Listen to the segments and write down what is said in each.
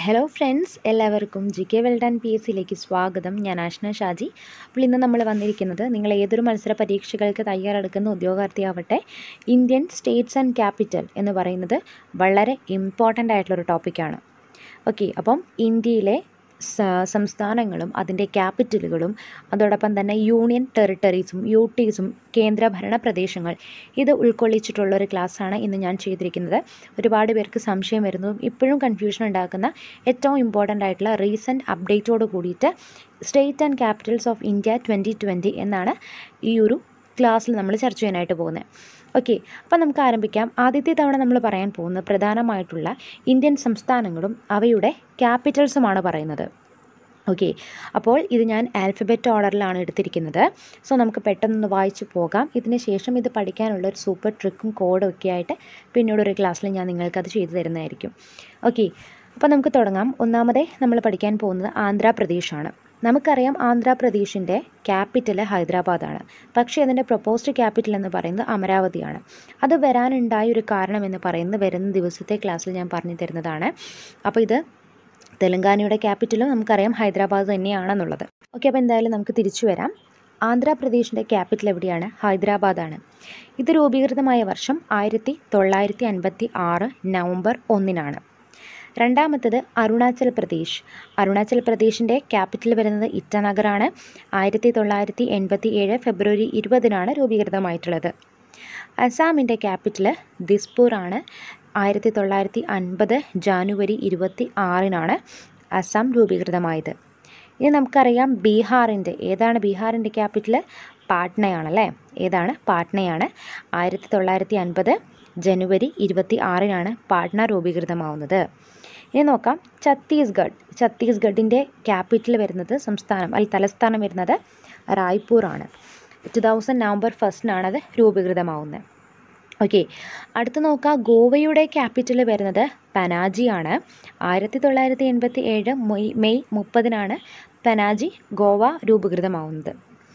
hello friends എല്ലാവർക്കും G K well done P S സിയിലേക്ക് സ്വാഗതം ഞാൻ ആഷ്ന ഷാജി അപ്പോൾ ഇന്ന് നമ്മൾ വന്നിരിക്കുന്നത് നിങ്ങൾ ഏതൊരു മത്സര പരീക്ഷകൾക്ക് തയ്യാറെടുക്കുന്ന ഉദ്യോഗാർത്ഥിയാവട്ടെ ഇന്ത്യൻ സ്റ്റേറ്റ്സ് ആൻഡ് ക്യാപിറ്റൽ എന്ന് പറയുന്നത് വളരെ ഇമ്പോർട്ടൻ്റ് ആയിട്ടുള്ളൊരു ടോപ്പിക്കാണ് ഓക്കെ അപ്പം ഇന്ത്യയിലെ സ- സംസ്ഥാനങ്ങളും അതിൻ്റെ ക്യാപിറ്റലുകളും അതോടൊപ്പം തന്നെ യൂണിയൻ ടെറിട്ടറീസും യു ടീസും കേന്ദ്രഭരണ പ്രദേശങ്ങൾ ഇത് ഉൾക്കൊള്ളിച്ചിട്ടുള്ള ഒരു ക്ലാസ്സാണ് ഇന്ന് ഞാൻ ചെയ്തിരിക്കുന്നത് ഒരുപാട് പേർക്ക് സംശയം വരുന്നു ഇപ്പോഴും കൺഫ്യൂഷൻ ഉണ്ടാക്കുന്ന ഏറ്റവും ഇമ്പോർട്ടൻ്റ് ആയിട്ടുള്ള റീസെൻറ്റ് അപ്ഡേറ്റോട് കൂടിയിട്ട് state and capitals of India twenty twenty എന്നാണ് ഈ ഒരു ക്ലാസ്സിൽ നമ്മൾ ചർച്ച ചെയ്യാനായിട്ട് പോകുന്നത് ഓക്കെ അപ്പോൾ നമുക്ക് ആരംഭിക്കാം ആദ്യത്തെ തവണ നമ്മൾ പറയാൻ പോകുന്നത് പ്രധാനമായിട്ടുള്ള ഇന്ത്യൻ സംസ്ഥാനങ്ങളും അവയുടെ ക്യാപിറ്റൽസുമാണ് പറയുന്നത് ഓക്കെ അപ്പോൾ ഇത് ഞാൻ ആൽഫബറ്റ് ഓർഡറിലാണ് എടുത്തിരിക്കുന്നത് സോ നമുക്ക് പെട്ടെന്നൊന്ന് വായിച്ചു പോകാം ഇതിന് ശേഷം ഇത് പഠിക്കാനുള്ള ഒരു സൂപ്പർ ട്രിക്കും കോഡും ഒക്കെ ആയിട്ട് പിന്നീട് ഒരു ക്ലാസ്സിൽ ഞാൻ നിങ്ങൾക്കത് ചെയ്തു തരുന്നതായിരിക്കും ഓക്കെ അപ്പോൾ നമുക്ക് തുടങ്ങാം ഒന്നാമതേ നമ്മൾ പഠിക്കാൻ പോകുന്നത് ആന്ധ്രാപ്രദേശാണ് നമുക്കറിയാം ആന്ധ്രാപ്രദേശിൻ്റെ ക്യാപിറ്റൽ ഹൈദരാബാദാണ് പക്ഷേ അതിൻ്റെ പ്രൊപ്പോസ്ഡ് ക്യാപിറ്റൽ എന്ന് പറയുന്നത് അമരാവതിയാണ് അത് വരാനുണ്ടായ ഒരു കാരണം എന്ന് പറയുന്നത് വരുന്ന ദിവസത്തെ ക്ലാസ്സിൽ ഞാൻ പറഞ്ഞു തരുന്നതാണ് അപ്പോൾ ഇത് തെലങ്കാനയുടെ ക്യാപിറ്റലും നമുക്കറിയാം ഹൈദരാബാദ് തന്നെയാണെന്നുള്ളത് ഓക്കെ അപ്പോൾ എന്തായാലും നമുക്ക് തിരിച്ചു വരാം ആന്ധ്രാപ്രദേശിൻ്റെ ക്യാപിറ്റൽ എവിടെയാണ് ഹൈദരാബാദാണ് ഇത് രൂപീകൃതമായ വർഷം ആയിരത്തി തൊള്ളായിരത്തി അൻപത്തി ആറ് നവംബർ ഒന്നിനാണ് രണ്ടാമത്തത് അരുണാചൽ പ്രദേശ് അരുണാചൽ പ്രദേശിൻ്റെ ക്യാപിറ്റൽ വരുന്നത് ഇറ്റനഗറാണ് ആയിരത്തി തൊള്ളായിരത്തി എൺപത്തി ഏഴ് ഫെബ്രുവരി ഇരുപതിനാണ് രൂപീകൃതമായിട്ടുള്ളത് അസാമിൻ്റെ ക്യാപിറ്റൽ ദിസ്പൂർ ആണ് ആയിരത്തി തൊള്ളായിരത്തി അൻപത് ജാനുവരി ഇരുപത്തി ആറിനാണ് അസം രൂപീകൃതമായത് ഇനി നമുക്കറിയാം ബീഹാറിൻ്റെ ഏതാണ് ബീഹാറിൻ്റെ ക്യാപിറ്റൽ പാട്നയാണല്ലേ ഏതാണ് പാട്നയാണ് ആയിരത്തി തൊള്ളായിരത്തി അൻപത് ജനുവരി ഇരുപത്തി ആറിനാണ് പാട്ന രൂപീകൃതമാവുന്നത് ഇനി നോക്കാം ഛത്തീസ്ഗഡ് ഛത്തീസ്ഗഡിൻ്റെ ക്യാപിറ്റൽ വരുന്നത് സംസ്ഥാനം അല്ല തലസ്ഥാനം വരുന്നത് റായ്പൂറാണ് ടു തൗസൻഡ് നവംബർ ഫസ്റ്റിനാണ് അത് രൂപീകൃതമാവുന്നത് ഓക്കെ അടുത്ത് നോക്കാം ഗോവയുടെ ക്യാപിറ്റൽ വരുന്നത് പനാജിയാണ് ആയിരത്തി തൊള്ളായിരത്തി എൺപത്തി ഏഴ് മെയ് മെയ് മുപ്പതിനാണ് പനാജി ഗോവ രൂപീകൃതമാവുന്നത്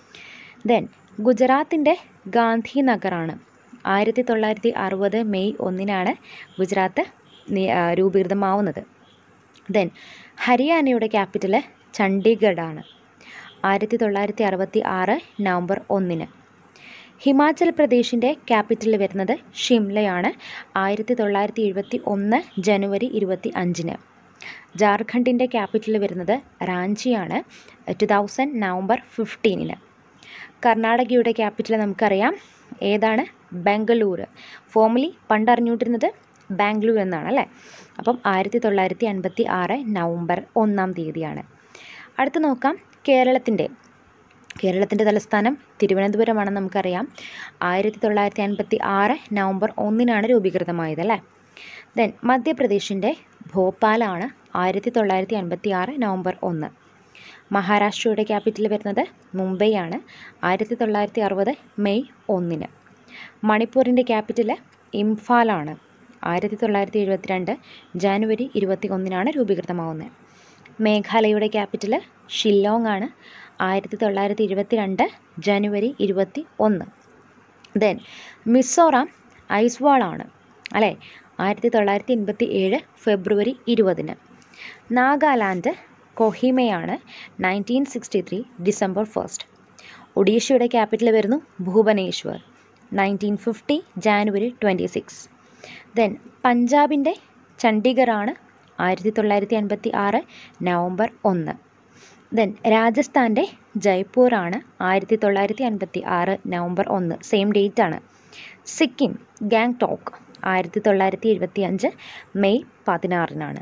ദെൻ ഗുജറാത്തിൻ്റെ ഗാന്ധിനഗറാണ് ആയിരത്തി തൊള്ളായിരത്തി അറുപത് മെയ് ഒന്നിനാണ് ഗുജറാത്ത് നി- ആ, രൂപീകൃതമാവുന്നത് ദെൻ ഹരിയാനയുടെ ക്യാപിറ്റൽ ചണ്ഡീഗഡാണ് ആയിരത്തി തൊള്ളായിരത്തി അറുപത്തി ആറ് നവംബർ ഒന്നിന് ഹിമാചൽ പ്രദേശിൻ്റെ ക്യാപിറ്റൽ വരുന്നത് ഷിംലയാണ് ആയിരത്തി തൊള്ളായിരത്തി എഴുപത്തി ഒന്ന് ജനുവരി ഇരുപത്തി അഞ്ചിന് ജാർഖണ്ഡിൻ്റെ ക്യാപിറ്റൽ വരുന്നത് റാഞ്ചിയാണ് ടു തൗസൻഡ് നവംബർ ഫിഫ്റ്റീനിന് കർണാടകയുടെ ക്യാപിറ്റൽ നമുക്കറിയാം ഏതാണ് ബാംഗ്ലൂര് ഫോർമലി പണ്ട് അറിഞ്ഞുകൊണ്ടിരുന്നത് ബാംഗ്ലൂർ എന്നാണ് അല്ലേ അപ്പം ആയിരത്തി തൊള്ളായിരത്തി അൻപത്തി ആറ് നവംബർ ഒന്നാം തീയതിയാണ് അടുത്ത് നോക്കാം കേരളത്തിൻ്റെ കേരളത്തിൻ്റെ തലസ്ഥാനം തിരുവനന്തപുരമാണെന്ന് നമുക്കറിയാം ആയിരത്തി തൊള്ളായിരത്തി അൻപത്തി ആറ് നവംബർ ഒന്നിനാണ് രൂപീകൃതമായത് അല്ലേ ദെൻ മധ്യപ്രദേശിൻ്റെ ഭോപ്പാലാണ് ആയിരത്തി തൊള്ളായിരത്തി അൻപത്തി ആറ് നവംബർ ഒന്ന് മഹാരാഷ്ട്രയുടെ ക്യാപിറ്റൽ വരുന്നത് മുംബൈയാണ് ആയിരത്തി തൊള്ളായിരത്തി അറുപത് മെയ് ഒന്നിന് മണിപ്പൂരിൻ്റെ ക്യാപിറ്റൽ ഇംഫാലാണ് ആയിരത്തി തൊള്ളായിരത്തി എഴുപത്തിരണ്ട് ജാനുവരി ഇരുപത്തി ഒന്നിനാണ് രൂപീകൃതമാവുന്നത് മേഘാലയയുടെ ക്യാപിറ്റൽ ഷില്ലോങ് ആണ് ആയിരത്തി തൊള്ളായിരത്തി ഇരുപത്തി രണ്ട് ജനുവരി ഇരുപത്തി ഒന്ന് ദെൻ മിസോറാം ഐസ്വാളാണ് അല്ലേ ആയിരത്തി തൊള്ളായിരത്തി എൺപത്തി ഏഴ് ഫെബ്രുവരി ഇരുപതിന് നാഗാലാൻഡ് കൊഹിമയാണ് nineteen sixty three December first ഒഡീഷയുടെ ക്യാപിറ്റൽ വരുന്നു Bhubaneswar nineteen fifty January twenty six then പഞ്ചാബിൻ്റെ ചണ്ഡീഗറാണ് ആയിരത്തി തൊള്ളായിരത്തി അൻപത്തി ആറ് നവംബർ ഒന്ന് ദെൻ രാജസ്ഥാൻ്റെ ജയ്പൂറാണ് ആയിരത്തി തൊള്ളായിരത്തി അൻപത്തി ആറ് നവംബർ ഒന്ന് സെയിം ഡേറ്റ് ആണ് സിക്കിം ഗാങ്ടോക്ക് ആയിരത്തി തൊള്ളായിരത്തി എഴുപത്തി അഞ്ച് മെയ് പതിനാറിനാണ്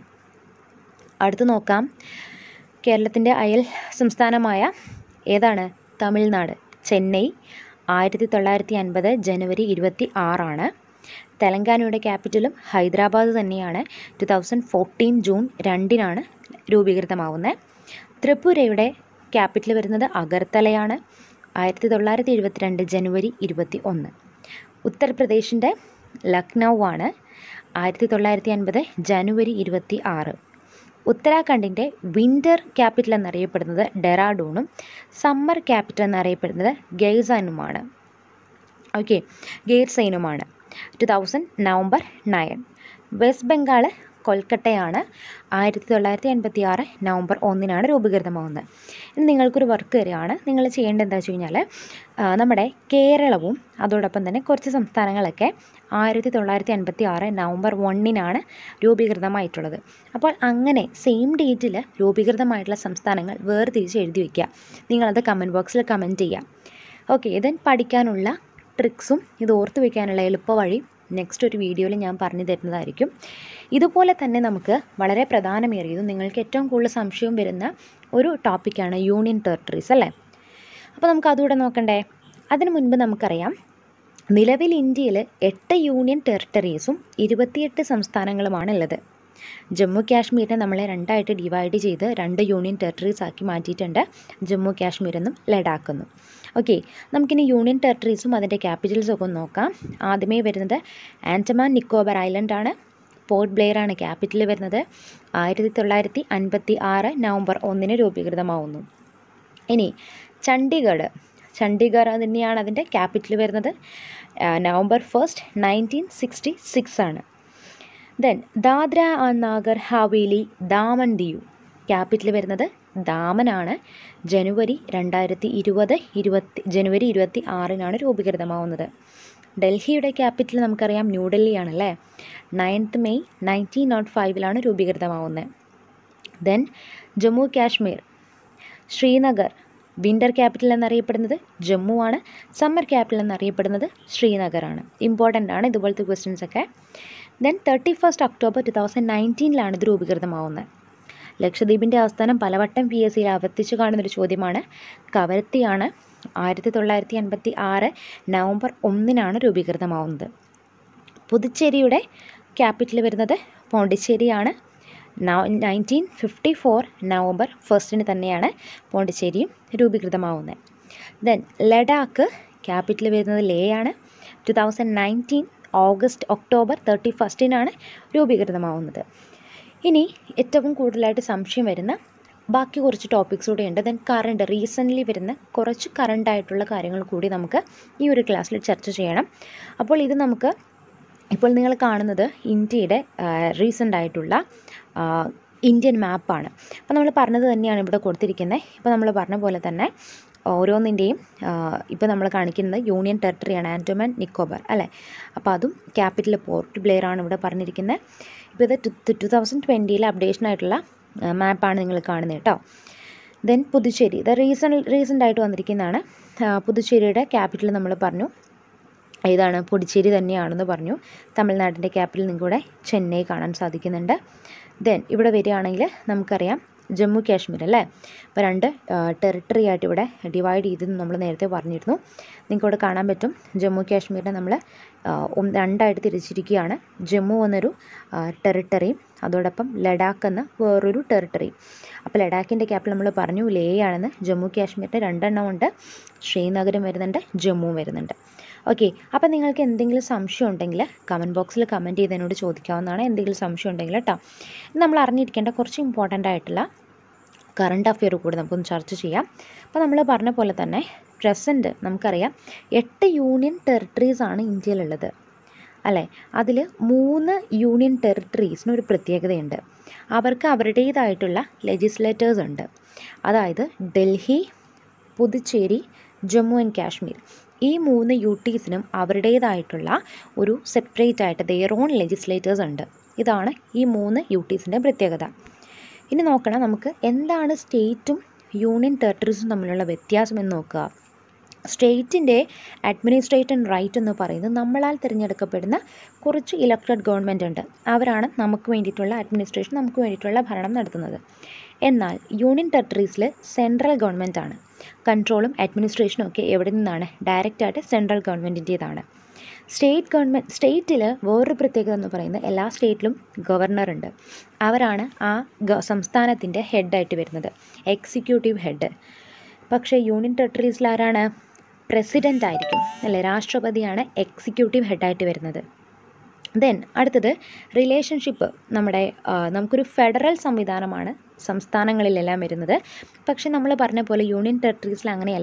അടുത്ത് നോക്കാം കേരളത്തിൻ്റെ അയൽ സംസ്ഥാനമായ ഏതാണ് തമിഴ്നാട് ചെന്നൈ ആയിരത്തി തൊള്ളായിരത്തി അൻപത് ജനുവരി ഇരുപത്തി ആറാണ് തെലങ്കാനയുടെ ക്യാപിറ്റലും ഹൈദരാബാദ് തന്നെയാണ് ടു തൗസൻഡ് ഫോർട്ടീൻ ജൂൺ രണ്ടിനാണ് രൂപീകൃതമാവുന്നത് ത്രിപുരയുടെ ക്യാപിറ്റൽ വരുന്നത് അഗർത്തലയാണ് ആയിരത്തി തൊള്ളായിരത്തി എഴുപത്തിരണ്ട് ജനുവരി ഇരുപത്തി ഒന്ന് ഉത്തർപ്രദേശിൻ്റെ ലക്നൗ ആണ് ആയിരത്തി തൊള്ളായിരത്തി അൻപത് ജനുവരി ഇരുപത്തി ആറ് ഉത്തരാഖണ്ഡിൻ്റെ വിൻ്റർ ക്യാപിറ്റൽ എന്നറിയപ്പെടുന്നത് ഡെറാഡൂണും സമ്മർ ക്യാപിറ്റൽ എന്നറിയപ്പെടുന്നത് ഗെയ്സാനുമാണ് ഓക്കെ ഗെയ്ർസൈനുമാണ് two thousand November nine West Bengal കൊൽക്കട്ടയാണ് ആയിരത്തി തൊള്ളായിരത്തി എൺപത്തി ആറ് നവംബർ ഒന്നിനാണ് രൂപീകൃതമാവുന്നത് ഇനി നിങ്ങൾക്കൊരു വർക്ക് തരികയാണ് നിങ്ങൾ ചെയ്യേണ്ടത് എന്താ വെച്ച് കഴിഞ്ഞാൽ ആ, നമ്മുടെ കേരളവും അതോടൊപ്പം തന്നെ കുറച്ച് സംസ്ഥാനങ്ങളൊക്കെ ആയിരത്തി തൊള്ളായിരത്തി എൺപത്തി ആറ് നവംബർ ഒന്നിനാണ് രൂപീകൃതമായിട്ടുള്ളത് അപ്പോൾ അങ്ങനെ സെയിം ഡേറ്റിൽ രൂപീകൃതമായിട്ടുള്ള സംസ്ഥാനങ്ങൾ വേർതിരിച്ച് എഴുതി വയ്ക്കുക നിങ്ങളത് കമൻറ്റ് ബോക്സിൽ കമൻറ്റ് ചെയ്യുക ഓക്കെ ദെൻ പഠിക്കാനുള്ള ട്രിക്സും ഇത് ഓർത്ത് വയ്ക്കാനുള്ള എളുപ്പ വഴി നെക്സ്റ്റ് ഒരു വീഡിയോയിൽ ഞാൻ പറഞ്ഞു തരുന്നതായിരിക്കും ഇതുപോലെ തന്നെ നമുക്ക് വളരെ പ്രധാനമേറിയതും നിങ്ങൾക്ക് ഏറ്റവും കൂടുതൽ സംശയം വരുന്ന ഒരു ടോപ്പിക്കാണ് യൂണിയൻ ടെറിട്ടറീസ് അല്ലേ അപ്പോൾ നമുക്ക് അതുകൂടെ നോക്കണ്ടേ അതിനു മുൻപ് നമുക്കറിയാം നിലവിൽ ഇന്ത്യയിൽ എട്ട് യൂണിയൻ ടെറിട്ടറീസും ഇരുപത്തിയെട്ട് സംസ്ഥാനങ്ങളുമാണ് ഉള്ളത് ജമ്മു കാശ്മീരിനെ നമ്മളെ രണ്ടായിട്ട് ഡിവൈഡ് ചെയ്ത് രണ്ട് യൂണിയൻ ടെറിട്ടറീസ് ആക്കി മാറ്റിയിട്ടുണ്ട് ജമ്മു കാശ്മീർ എന്നും ലഡാക്ക് എന്നും ഓക്കെ നമുക്കിനി യൂണിയൻ ടെറിട്ടറീസും അതിൻ്റെ ക്യാപിറ്റൽസും ഒക്കെ ഒന്ന് നോക്കാം ആദ്യമേ വരുന്നത് ആൻഡമാൻ നിക്കോബർ ഐലൻഡ് ആണ് പോർട്ട് ബ്ലെയർ ആണ് ക്യാപിറ്റൽ വരുന്നത് ആയിരത്തി തൊള്ളായിരത്തി അൻപത്തി ആറ് നവംബർ ഒന്നിന് രൂപീകൃതമാവുന്നു ഇനി ചണ്ഡീഗഡ് ചണ്ഡീഗഡ് തന്നെയാണ് അതിൻ്റെ ക്യാപിറ്റൽ വരുന്നത് ആ, November first nineteen sixty six ആണ് then Dadra and Nagar Haveli Daman Diu capital വരുന്നത് ദാമനാണ് ജനുവരി രണ്ടായിരത്തി ഇരുപത് ഇരുപത്തി ജനുവരി ഇരുപത്തി ആറിനാണ് രൂപീകൃതമാവുന്നത് ഡൽഹിയുടെ ക്യാപിറ്റൽ നമുക്കറിയാം ന്യൂഡൽഹിയാണല്ലേ നയൻത്ത് മെയ് നയൻറ്റീൻ നോട്ട് ഫൈവിലാണ് രൂപീകൃതമാവുന്നത് then Jammu Kashmir Srinagar winter capital എന്നറിയപ്പെടുന്നത് ജമ്മു ആണ് സമ്മർ ക്യാപിറ്റൽ എന്നറിയപ്പെടുന്നത് ശ്രീനഗറാണ് ഇമ്പോർട്ടൻ്റ് ആണ് ഇതുപോലത്തെ ക്വസ്റ്റ്യൻസ് ഒക്കെ then thirty first October two thousand നയൻറ്റീനിലാണ് ഇത് രൂപീകൃതമാവുന്നത് ലക്ഷദ്വീപിൻ്റെ ആസ്ഥാനം പലവട്ടം പി എസ് സിയിൽ ആവർത്തിച്ച് കാണുന്നൊരു ചോദ്യമാണ് കവരത്തിയാണ് ആയിരത്തി തൊള്ളായിരത്തി അൻപത്തി ആറ് നവംബർ ഒന്നിനാണ് രൂപീകൃതമാവുന്നത് പുതുച്ചേരിയുടെ ക്യാപിറ്റൽ വരുന്നത് പോണ്ടിച്ചേരിയാണ് നയൻറ്റീൻ ഫിഫ്റ്റി ഫോർ നവംബർ ഫസ്റ്റിന് തന്നെയാണ് പോണ്ടിച്ചേരിയും രൂപീകൃതമാവുന്നത് ദെൻ ലഡാക്ക് ക്യാപിറ്റൽ വരുന്നത് ലേ ആണ് two thousand nineteen August October thirty ഫസ്റ്റിനാണ് രൂപീകൃതമാവുന്നത് ഇനി ഏറ്റവും കൂടുതലായിട്ട് സംശയം വരുന്ന ബാക്കി കുറച്ച് ടോപ്പിക്സ് കൂടെ ഉണ്ട് ദെൻ കറണ്ട് റീസെൻ്റ്ലി വരുന്ന കുറച്ച് കറണ്ട് ആയിട്ടുള്ള കാര്യങ്ങൾ കൂടി നമുക്ക് ഈ ഒരു ക്ലാസ്സിൽ ചർച്ച ചെയ്യണം അപ്പോൾ ഇത് നമുക്ക് ഇപ്പോൾ നിങ്ങൾ കാണുന്നത് ഇന്ത്യയുടെ റീസെൻ്റ് ആയിട്ടുള്ള ആ, ഇന്ത്യൻ മാപ്പാണ് അപ്പോൾ നമ്മൾ പറഞ്ഞത് തന്നെയാണ് ഇവിടെ കൊടുത്തിരിക്കുന്നത് ഇപ്പോൾ നമ്മൾ പറഞ്ഞ പോലെ തന്നെ ഓരോന്നിൻ്റെയും ഇപ്പോൾ നമ്മൾ കാണിക്കുന്നത് യൂണിയൻ ടെറിട്ടറിയാണ് ആൻഡോമാൻ നിക്കോബാർ അല്ലേ അപ്പോൾ അതും ക്യാപിറ്റൽ പോർട്ട് ബ്ലെയർ ആണ് ഇവിടെ പറഞ്ഞിരിക്കുന്നത് ഇപ്പോൾ ഇത് ടു ടു തൗസൻഡ് ട്വൻറ്റിയിലെ അപ്ഡേഷൻ ആയിട്ടുള്ള മാപ്പാണ് നിങ്ങൾ കാണുന്നത് കേട്ടോ ദെൻ പുതുച്ചേരി ഇത് റീസൺ റീസെൻ്റ് ആയിട്ട് വന്നിരിക്കുന്നതാണ് ആ, പുതുച്ചേരിയുടെ ക്യാപിറ്റൽ നമ്മൾ പറഞ്ഞു ഏതാണ് പുതുച്ചേരി തന്നെയാണെന്ന് പറഞ്ഞു തമിഴ്നാടിൻ്റെ ക്യാപിറ്റൽ നിങ്ങൾക്കിവിടെ ചെന്നൈ കാണാൻ സാധിക്കുന്നുണ്ട് ദെൻ ഇവിടെ വരികയാണെങ്കിൽ നമുക്കറിയാം ജമ്മു കാശ്മീർ അല്ലേ അപ്പോൾ രണ്ട് ടെറിട്ടറി ആയിട്ട് ഇവിടെ ഡിവൈഡ് ചെയ്തെന്ന് നമ്മൾ നേരത്തെ പറഞ്ഞിരുന്നു നിങ്ങൾക്ക് ഇവിടെ കാണാൻ പറ്റും ജമ്മു കാശ്മീരിനെ നമ്മൾ ഒന്ന് രണ്ടായിട്ട് തിരിച്ചിരിക്കുകയാണ് ജമ്മു എന്നൊരു ടെറിട്ടറിയും അതോടൊപ്പം ലഡാക്ക് എന്ന വേറൊരു ടെറിട്ടറിയും അപ്പോൾ ലഡാക്കിൻ്റെ ക്യാപിറ്റൽ നമ്മൾ പറഞ്ഞു ലേ ആണെന്ന് ജമ്മു കാശ്മീരിൻ്റെ രണ്ടെണ്ണം ഉണ്ട് ശ്രീനഗരം വരുന്നുണ്ട് ജമ്മുവും വരുന്നുണ്ട് ഓക്കെ അപ്പോൾ നിങ്ങൾക്ക് എന്തെങ്കിലും സംശയം ഉണ്ടെങ്കിൽ കമൻറ്റ് ബോക്സിൽ കമൻറ്റ് ചെയ്ത് എന്നോട് ചോദിക്കാവുന്നതാണ് എന്തെങ്കിലും സംശയം ഉണ്ടെങ്കിൽ കേട്ടോ ഇത് നമ്മൾ അറിഞ്ഞിരിക്കേണ്ട കുറച്ച് ഇമ്പോർട്ടൻ്റ് ആയിട്ടുള്ള കറണ്ട് അഫെയർ കൂടി നമുക്കൊന്ന് ചർച്ച ചെയ്യാം അപ്പോൾ നമ്മൾ പറഞ്ഞ പോലെ തന്നെ പ്രസൻറ്റ് നമുക്കറിയാം എട്ട് യൂണിയൻ ടെറിട്ടറീസ് ആണ് ഇന്ത്യയിലുള്ളത് അല്ലേ അതിൽ മൂന്ന് യൂണിയൻ ടെറിട്ടറീസിന് ഒരു പ്രത്യേകതയുണ്ട് അവർക്ക് അവരുടേതായിട്ടുള്ള ലെജിസ്ലേറ്റേഴ്സ് ഉണ്ട് അതായത് ഡൽഹി പുതുച്ചേരി ജമ്മു ആൻഡ് കാശ്മീർ ഈ മൂന്ന് യു ടീസിനും അവരുടേതായിട്ടുള്ള ഒരു സെപ്പറേറ്റ് ആയിട്ട് ദെയർ ഓൺ ലെജിസ്ലേറ്റേഴ്സ് ഉണ്ട് ഇതാണ് ഈ മൂന്ന് യു ടീസിൻ്റെ പ്രത്യേകത ഇനി നോക്കണം നമുക്ക് എന്താണ് സ്റ്റേറ്റും യൂണിയൻ ടെറിട്ടറീസും തമ്മിലുള്ള വ്യത്യാസം എന്ന് നോക്കുക സ്റ്റേറ്റിൻ്റെ അഡ്മിനിസ്ട്രേറ്റീവ് റൈറ്റ് എന്ന് പറയുന്നത് നമ്മളാൽ തിരഞ്ഞെടുക്കപ്പെടുന്ന കുറച്ച് ഇലക്ടഡ് ഗവൺമെൻറ് ഉണ്ട് അവരാണ് നമുക്ക് വേണ്ടിയിട്ടുള്ള അഡ്മിനിസ്ട്രേഷൻ നമുക്ക് വേണ്ടിയിട്ടുള്ള ഭരണം നടത്തുന്നത് എന്നാൽ യൂണിയൻ ടെറിട്ടറീസിൽ സെൻട്രൽ ഗവൺമെൻറ് ആണ് കൺട്രോളും അഡ്മിനിസ്ട്രേഷനും ഒക്കെ എവിടെ നിന്നാണ് ഡയറക്റ്റായിട്ട് സെൻട്രൽ ഗവൺമെൻറ്റിൻ്റേതാണ് സ്റ്റേറ്റ് ഗവൺമെൻറ് സ്റ്റേറ്റിൽ വേറൊരു പ്രത്യേകത എന്ന് പറയുന്നത് എല്ലാ സ്റ്റേറ്റിലും ഗവർണർ ഉണ്ട് അവരാണ് ആ ഗ സംസ്ഥാനത്തിൻ്റെ ഹെഡായിട്ട് വരുന്നത് എക്സിക്യൂട്ടീവ് ഹെഡ് പക്ഷേ യൂണിയൻ ടെറിട്ടറീസിൽ ആരാണ് പ്രസിഡൻ്റ് ആയിരിക്കും അല്ലേ രാഷ്ട്രപതിയാണ് എക്സിക്യൂട്ടീവ് ഹെഡായിട്ട് വരുന്നത് ദെൻ അടുത്തത് റിലേഷൻഷിപ്പ് നമ്മുടെ ആ, നമുക്കൊരു ഫെഡറൽ സംവിധാനമാണ് സംസ്ഥാനങ്ങളിലെല്ലാം വരുന്നത് പക്ഷെ നമ്മൾ പറഞ്ഞ പോലെ യൂണിയൻ ടെറിട്ടറീസിൽ അങ്ങനെയല്ല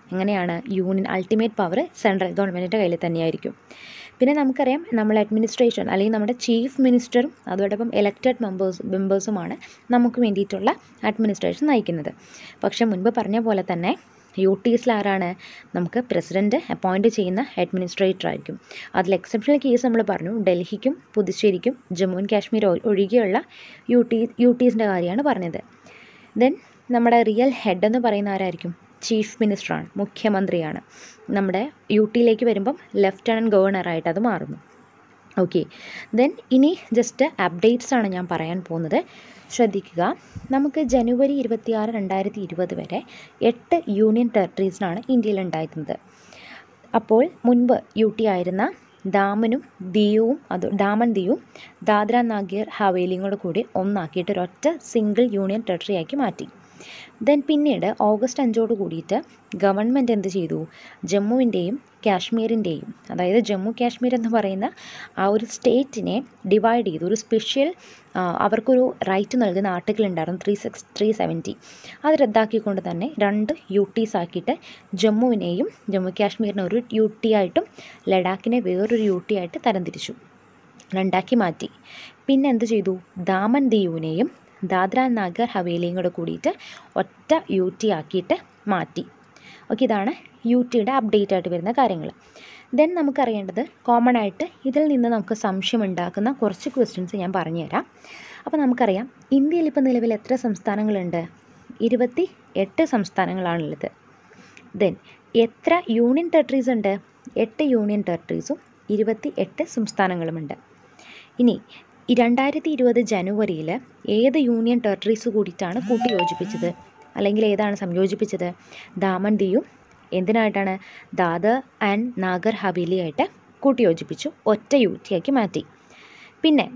എങ്ങനെയാണ് യൂണിയൻ അൾട്ടിമേറ്റ് പവർ സെൻട്രൽ ഗവൺമെൻറ്റിൻ്റെ കയ്യിൽ തന്നെയായിരിക്കും പിന്നെ നമുക്കറിയാം നമ്മൾ അഡ്മിനിസ്ട്രേഷൻ അല്ലെങ്കിൽ നമ്മുടെ ചീഫ് മിനിസ്റ്ററും അതോടൊപ്പം എലക്റ്റഡ് മെമ്പേഴ്സ് മെമ്പേഴ്സുമാണ് നമുക്ക് വേണ്ടിയിട്ടുള്ള അഡ്മിനിസ്ട്രേഷൻ നയിക്കുന്നത് പക്ഷേ മുൻപ് പറഞ്ഞ പോലെ തന്നെ യു ടിസിൽ ആരാണ് നമുക്ക് പ്രസിഡൻറ്റ് അപ്പോയിൻറ്റ് ചെയ്യുന്ന അഡ്മിനിസ്ട്രേറ്റർ ആയിരിക്കും അതിൽ എക്സെപ്ഷണൽ കേസ് നമ്മൾ പറഞ്ഞു ഡൽഹിക്കും പുതുച്ചേരിക്കും ജമ്മു ആൻഡ് കാശ്മീർ ഒഴികെയുള്ള യു ടി യു ടീസിൻ്റെ കാര്യമാണ് പറഞ്ഞത് ദെൻ നമ്മുടെ റിയൽ ഹെഡ് എന്ന് പറയുന്ന ആരായിരിക്കും ചീഫ് മിനിസ്റ്ററാണ് മുഖ്യമന്ത്രിയാണ് നമ്മുടെ യു ടിയിലേക്ക് വരുമ്പം ലെഫ്റ്റനൻറ്റ് ഗവർണറായിട്ട് അത് മാറുന്നു ഓക്കെ ദെൻ ഇനി ജസ്റ്റ് അപ്ഡേറ്റ്സ് ആണ് ഞാൻ പറയാൻ പോകുന്നത് ശ്രദ്ധിക്കുക നമുക്ക് ജനുവരി ഇരുപത്തിയാറ് രണ്ടായിരത്തി ഇരുപത് വരെ എട്ട് യൂണിയൻ ടെറിട്ടറീസിനാണ് ഇന്ത്യയിൽ ഉണ്ടായിരുന്നത് അപ്പോൾ മുൻപ് യു ടി ആയിരുന്ന ദാമനും ദിയുവും അത് ഡാമൻ ദിയും ദാദ്ര നാഗിർ ഹവേലിയും കൂടെ കൂടി ഒന്നാക്കിയിട്ട് ഒരൊറ്റ സിംഗിൾ യൂണിയൻ ടെറിട്ടറി ആക്കി മാറ്റി ദെൻ പിന്നീട് ഓഗസ്റ്റ് അഞ്ചോട് കൂടിയിട്ട് ഗവൺമെൻറ് എന്ത് ചെയ്തു ജമ്മുവിൻ്റെയും കാശ്മീരിൻ്റെയും അതായത് ജമ്മു കാശ്മീർ എന്ന് പറയുന്ന ആ ഒരു സ്റ്റേറ്റിനെ ഡിവൈഡ് ചെയ്തു ഒരു സ്പെഷ്യൽ അവർക്കൊരു റൈറ്റ് നൽകുന്ന ആർട്ടിക്കിൾ ഉണ്ടായിരുന്നു ത്രീ സിക്സ് ത്രീ സെവൻറ്റി അത് റദ്ദാക്കിക്കൊണ്ട് തന്നെ രണ്ട് യു ടീസ് ആക്കിയിട്ട് ജമ്മുവിനെയും ജമ്മു കാശ്മീരിനെ ഒരു യു ടി ആയിട്ടും ലഡാക്കിനെ വേറൊരു യു ടി ആയിട്ട് തരംതിരിച്ചു രണ്ടാക്കി മാറ്റി പിന്നെ എന്ത് ചെയ്തു ദാമൻ ദിയുവിനെയും ദാദ്ര നാഗർ ഹവേലിയും കൂടെ കൂടിയിട്ട് ഒറ്റ യു ടി ആക്കിയിട്ട് മാറ്റി ഓക്കെ ഇതാണ് യു ടിയുടെ അപ്ഡേറ്റ് ആയിട്ട് വരുന്ന കാര്യങ്ങൾ ദെൻ നമുക്കറിയേണ്ടത് കോമൺ ആയിട്ട് ഇതിൽ നിന്ന് നമുക്ക് സംശയം ഉണ്ടാക്കുന്ന കുറച്ച് ക്വസ്റ്റ്യൻസ് ഞാൻ പറഞ്ഞുതരാം അപ്പോൾ നമുക്കറിയാം ഇന്ത്യയിൽ ഇപ്പോൾ നിലവിൽ എത്ര സംസ്ഥാനങ്ങളുണ്ട് ഇരുപത്തി എട്ട് സംസ്ഥാനങ്ങളാണുള്ളത് ദെൻ എത്ര യൂണിയൻ ടെറിട്ടറീസ് ഉണ്ട് എട്ട് യൂണിയൻ ടെറിട്ടറീസും ഇരുപത്തി എട്ട് സംസ്ഥാനങ്ങളുമുണ്ട് ഇനി ഈ രണ്ടായിരത്തി ഇരുപത് ജനുവരിയിൽ ഏത് യൂണിയൻ ടെറിട്ടറീസ് കൂടിയിട്ടാണ് കൂട്ടി യോജിപ്പിച്ചത് അല്ലെങ്കിൽ ഏതാണ് സംയോജിപ്പിച്ചത് ദാമൻ ദിയും എന്തിനായിട്ടാണ് ദാദർ ആൻഡ് നാഗർ ഹവേലി ആയിട്ട് കൂട്ടി യോജിപ്പിച്ചു ഒറ്റ യു ആക്കി മാറ്റി പിന്നെ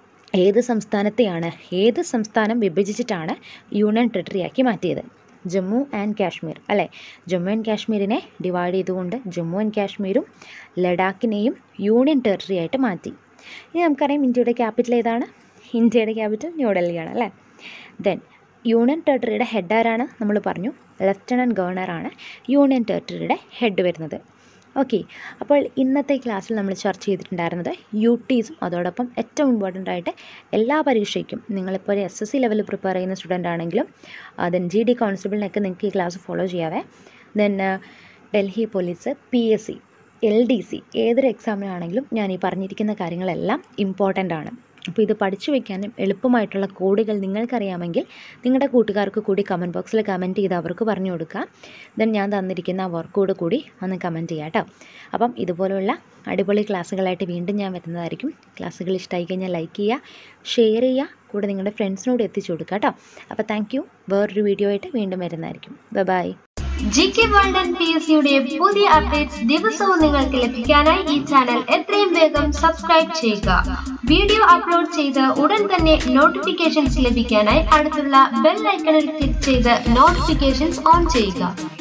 ഏത് സംസ്ഥാനത്തെയാണ് ഏത് സംസ്ഥാനം വിഭജിച്ചിട്ടാണ് യൂണിയൻ ടെറിട്ടറി ആക്കി മാറ്റിയത് ജമ്മു ആൻഡ് കാശ്മീർ അല്ലേ ജമ്മു ആൻഡ് കാശ്മീരിനെ ഡിവൈഡ് ചെയ്തുകൊണ്ട് ജമ്മു ആൻഡ് കാശ്മീരും ലഡാക്കിനെയും യൂണിയൻ ടെറിട്ടറി ആയിട്ട് മാറ്റി ഇനി നമുക്കറിയാം ഇന്ത്യയുടെ ക്യാപിറ്റൽ ഏതാണ് ഇന്ത്യയുടെ ക്യാപിറ്റൽ ന്യൂഡൽഹിയാണ് അല്ലേ ദെൻ യൂണിയൻ ടെറിട്ടറിയുടെ ഹെഡ് ആരാണ് നമ്മൾ പറഞ്ഞു ലെഫ്റ്റനൻറ്റ് ഗവർണറാണ് യൂണിയൻ ടെറിട്ടറിയുടെ ഹെഡ് വരുന്നത് ഓക്കെ അപ്പോൾ ഇന്നത്തെ ക്ലാസ്സിൽ നമ്മൾ ചർച്ച ചെയ്തിട്ടുണ്ടായിരുന്നത് യു ടീസും അതോടൊപ്പം ഏറ്റവും ഇമ്പോർട്ടൻ്റ് ആയിട്ട് എല്ലാ പരീക്ഷയ്ക്കും നിങ്ങളിപ്പോൾ ഒരു എസ് എസ് സി ലെവലിൽ പ്രിപ്പയർ ചെയ്യുന്ന സ്റ്റുഡൻ്റ് ആണെങ്കിലും ദെൻ ജി ഡി കോൺസ്റ്റബിളിനൊക്കെ നിങ്ങൾക്ക് ഈ ക്ലാസ് ഫോളോ ചെയ്യാവേ then Delhi police P S C L D C ഏതൊരു എക്സാമിനാണെങ്കിലും ഞാൻ ഈ പറഞ്ഞിരിക്കുന്ന കാര്യങ്ങളെല്ലാം ഇമ്പോർട്ടൻ്റ് ആണ് അപ്പോൾ ഇത് പഠിച്ചു വയ്ക്കാനും എളുപ്പമായിട്ടുള്ള കോഡുകൾ നിങ്ങൾക്കറിയാമെങ്കിൽ നിങ്ങളുടെ കൂട്ടുകാർക്ക് കൂടി കമൻറ്റ് ബോക്സിൽ കമൻറ്റ് ചെയ്ത് അവർക്ക് പറഞ്ഞു കൊടുക്കുക ദെൻ ഞാൻ തന്നിരിക്കുന്ന ആ വർക്കോട് കൂടി ഒന്ന് കമൻറ്റ് ചെയ്യാം കേട്ടോ അപ്പം ഇതുപോലുള്ള അടിപൊളി ക്ലാസ്സുകളായിട്ട് വീണ്ടും ഞാൻ വരുന്നതായിരിക്കും ക്ലാസ്സുകൾ ഇഷ്ടമായി കഴിഞ്ഞാൽ ലൈക്ക് ചെയ്യുക ഷെയർ ചെയ്യുക കൂടെ നിങ്ങളുടെ ഫ്രണ്ട്സിനോട് എത്തിച്ചു കൊടുക്കുക കേട്ടോ അപ്പോൾ താങ്ക് യു വേറൊരു വീഡിയോ ആയിട്ട് വീണ്ടും വരുന്നതായിരിക്കും bye G K world and P S സിയുടെ പുതിയ അപ്ഡേറ്റ്സ് ദിവസവും നിങ്ങൾക്ക് ലഭിക്കാനായി ഈ ചാനൽ എത്രയും വേഗം സബ്സ്ക്രൈബ് ചെയ്യുക വീഡിയോ അപ്ലോഡ് ചെയ്ത് ഉടൻ തന്നെ നോട്ടിഫിക്കേഷൻസ് ലഭിക്കാനായി അടുത്തുള്ള ബെൽ ഐക്കണിൽ ക്ലിക്ക് ചെയ്ത് നോട്ടിഫിക്കേഷൻസ് ഓൺ ചെയ്യുക